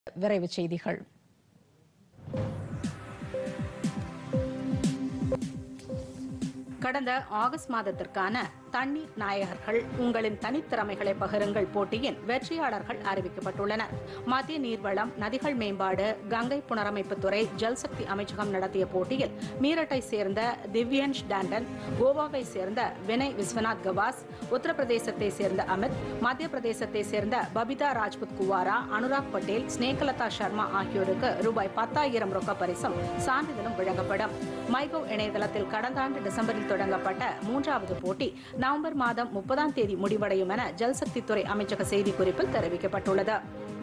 விரைவுச் செய்திகள் கடந்த ஆகஸ்ட் மாதத்திற்கான தண்ணீர் நாயகர்கள் உங்களின் தனித்திறமைகளை பகிருங்கள் போட்டியின் வெற்றியாளர்கள் அறிவிக்கப்பட்டுள்ளனர் மத்திய நீர்வளம் நதிகள் மேம்பாடு கங்கை புனரமைப்புத்துறை ஜல்சக்தி அமைச்சகம் நடத்திய போட்டியில் மீரட்டை சேர்ந்த திவ்யன்ஷ் டாண்டன் கோவாவை சேர்ந்த வினய் விஸ்வநாத் கவாஸ் உத்தரப்பிரதேசத்தை சேர்ந்த அமித் மத்திய பிரதேசத்தை சேர்ந்த பபிதா ராஜ்புத் குவாரா அனுராக் பட்டேல் ஸ்னேகலதா சர்மா ஆகியோருக்கு ரூபாய் பத்தாயிரம் ரொக்க பரிசும் சான்றிதழும் வழங்கப்படும் மைகோவ் இணையதளத்தில் கடந்த ஆண்டு டிசம்பரில் தொடங்கப்பட்ட மூன்றாவது போட்டி நவம்பர் மாதம் முப்பதாம் தேதி முடிவடையும் என ஜல்சக்தித்துறை அமைச்சக செய்திக்குறிப்பில் தெரிவிக்கப்பட்டுள்ளது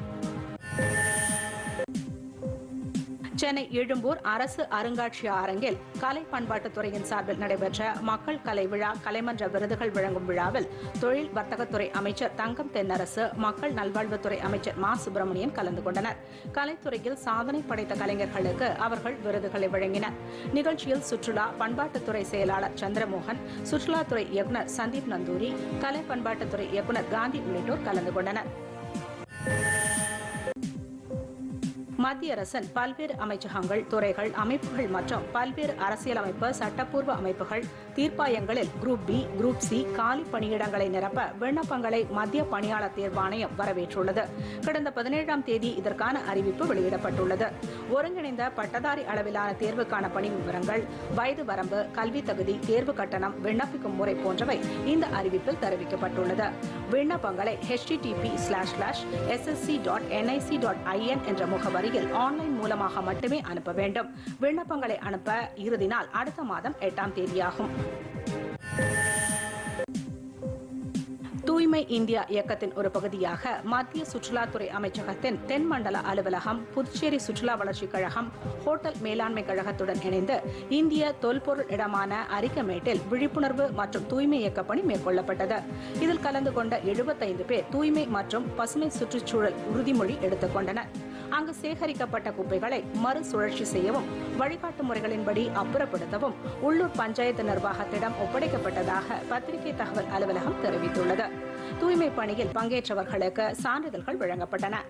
சென்னை எழும்பூர் அரசு அருங்காட்சியக அரங்கில் கலை பண்பாட்டுத் துறையின் சார்பில் நடைபெற்ற மக்கள் கலை விழா கலைமன்ற விருதுகள் வழங்கும் விழாவில் தொழில் வர்த்தகத்துறை அமைச்சர் தங்கம் தென்னரசு மக்கள் நல்வாழ்வுத்துறை அமைச்சர் மா சுப்பிரமணியன் கலந்து கொண்டனர் கலைத்துறையில் சாதனை படைத்த கலைஞர்களுக்கு அவர்கள் விருதுகளை வழங்கினர் நிகழ்ச்சியில் சுற்றுலா பண்பாட்டுத்துறை செயலாளர் சந்திரமோகன் சுற்றுலாத்துறை இயக்குநர் சந்தீப் நந்தூரி கலை பண்பாட்டுத்துறை இயக்குநர் காந்தி உள்ளிட்டோர் கலந்து கொண்டனர் மத்திய அரசின் பல்வேறு அமைச்சகங்கள் துறைகள் அமைப்புகள் மற்றும் பல்வேறு அரசியலமைப்பு சட்டப்பூர்வ அமைப்புகள் தீர்ப்பாயங்களில் குரூப் பி குரூப் சி காலி பணியிடங்களை நிரப்ப விண்ணப்பங்களை மத்திய பணியாளர் தேர்வாணையம் வரவேற்றுள்ளது கடந்த பதினேழாம் தேதி இதற்கான அறிவிப்பு வெளியிடப்பட்டுள்ளது ஒருங்கிணைந்த பட்டதாரி அளவிலான தேர்வுக்கான பணி விவரங்கள் வயது வரம்பு கல்வி தகுதி தேர்வு கட்டணம் விண்ணப்பிக்கும் முறை போன்றவை இந்த அறிவிப்பில் தெரிவிக்கப்பட்டுள்ளது விண்ணப்பங்களை http slash slash SSC dot NIC dot IN என்ற முகவரியில் ஆன்லைன் மூலமாக மட்டுமே அனுப்ப வேண்டும் விண்ணப்பங்களை அனுப்ப இறுதி நாள் அடுத்த மாதம் எட்டாம் தேதியாகும் தூய்மை இந்தியா இயக்கத்தின் ஒரு பகுதியாக மத்திய சுற்றுலாத்துறை அமைச்சகத்தின் தென் மண்டல அலுவலகம் புதுச்சேரி சுற்றுலா வளர்ச்சிக் கழகம் ஹோட்டல் மேலாண்மை கழகத்துடன் இணைந்து இந்திய தொல்பொருள் இடமான அரிக்கமேட்டில் விழிப்புணர்வு மற்றும் தூய்மை இயக்க பணி மேற்கொள்ளப்பட்டது இதில் கலந்து கொண்ட எழுபத்தைந்து பேர் தூய்மை மற்றும் பசுமை சுற்றுச்சூழல் உறுதிமொழி எடுத்துக் கொண்டனர் அங்கு சேகரிக்கப்பட்ட குப்பைகளை மறுசுழற்சி செய்யவும் வழிகாட்டு முறைகளின்படி அப்புறப்படுத்தவும் உள்ளூர் பஞ்சாயத்து நிர்வாகத்திடம் ஒப்படைக்கப்பட்டதாக பத்திரிகை தகவல் அலுவலகம் தெரிவித்துள்ளது தூய்மை பணியில் பங்கேற்றவர்களுக்கு சான்றிதழ்கள் வழங்கப்பட்டன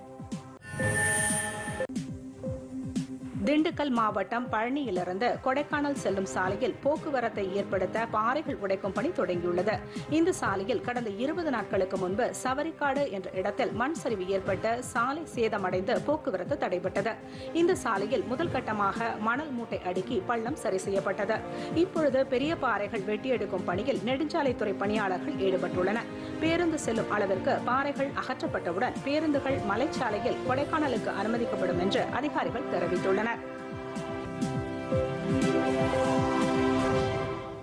திண்டுக்கல் மாவட்டம் பழனியிலிருந்து கொடைக்கானல் செல்லும் சாலையில் போக்குவரத்தை ஏற்படுத்த பாறைகள் உடைக்கும் பணி தொடங்கியுள்ளது இந்த சாலையில் கடந்த இருபது நாட்களுக்கு முன்பு சவரிக்காடு என்ற இடத்தில் மண் சரிவு ஏற்பட்டு சாலை சேதமடைந்து போக்குவரத்து தடைபட்டது இந்த சாலையில் முதல் கட்டமாக மணல் மூட்டை அடுக்கி பள்ளம் சரி செய்யப்பட்டது இப்பொழுது பெரிய பாறைகள் வெட்டி எடுக்கும் பணியில் நெடுஞ்சாலைத்துறை பணியாளர்கள் ஈடுபட்டுள்ளனர் பேருந்து செல்லும் அளவிற்கு பாறைகள் அகற்றப்பட்டவுடன் பேருந்துகள் மலைச்சாலையில் கொடைக்கானலுக்கு அனுமதிக்கப்படும் என்று அதிகாரிகள் தெரிவித்துள்ளனர்